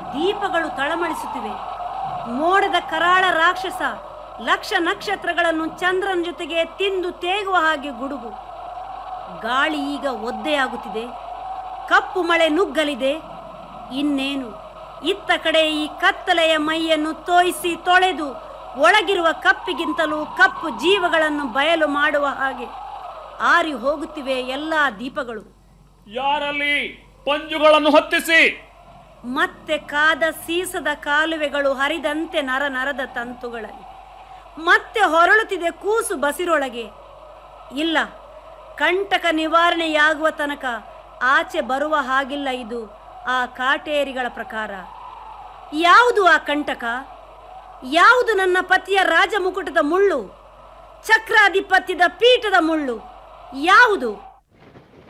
ದೀಪಗಳು ತಳಮಳಿಸುತ್ತಿವೆ ಮೋಡದ ಕರಾಳ ರಾಕ್ಷಸ ಲಕ್ಷ ನಕ್ಷತ್ರಗಳನ್ನು ಚಂದ್ರನ ಜೊತೆಗೆ ತಿಂದು ತೇಗುವ ಹಾಗೆ ಗುಡುಗು ಗಾಳಿ ಈಗ ಒದ್ದೆಯಾಗುತ್ತಿದೆ ಕಪ್ಪು ಮಳೆ ನುಗ್ಗಲಿದೆ ಇನ್ನೇನು ಇತ್ತ ಕಡೆ ಈ ಕತ್ತಲೆಯ ಮೈಯನ್ನು ತೋಯಿಸಿ ತೊಳೆದು ಒಳಗಿರುವ ಕಪ್ಪಿಗಿಂತಲೂ ಕಪ್ಪು ಜೀವಗಳನ್ನು ಬಯಲು ಮಾಡುವ ಹಾಗೆ ಆರಿ ಹೋಗುತ್ತಿವೆ ಎಲ್ಲ ದೀಪಗಳು ಯಾರಲ್ಲಿ ಪಂಜುಗಳನ್ನು ಹೊತ್ತಿಸಿ ಮತ್ತೆ ಕಾದ ಸೀಸದ ಕಾಲುವೆಗಳು ಹರಿದಂತೆ ನರ ನರದ ತಂತುಗಳಲ್ಲಿ ಮತ್ತೆ ಹೊರಳುತ್ತಿದೆ ಕೂಸು ಬಸಿರೊಳಗೆ ಇಲ್ಲ ಕಂಟಕ ನಿವಾರಣೆಯಾಗುವ ತನಕ ಆಚೆ ಬರುವ ಹಾಗಿಲ್ಲ ಇದು ಆ ಕಾಟೇರಿಗಳ ಪ್ರಕಾರ ಯಾವುದು ಆ ಕಂಟಕ ಯಾವುದು ನನ್ನ ಪತಿಯ ರಾಜಮುಕುಟದ ಮುಳ್ಳು ಚಕ್ರಾಧಿಪತ್ಯದ ಪೀಠದ ಮುಳ್ಳು ಯಾವುದು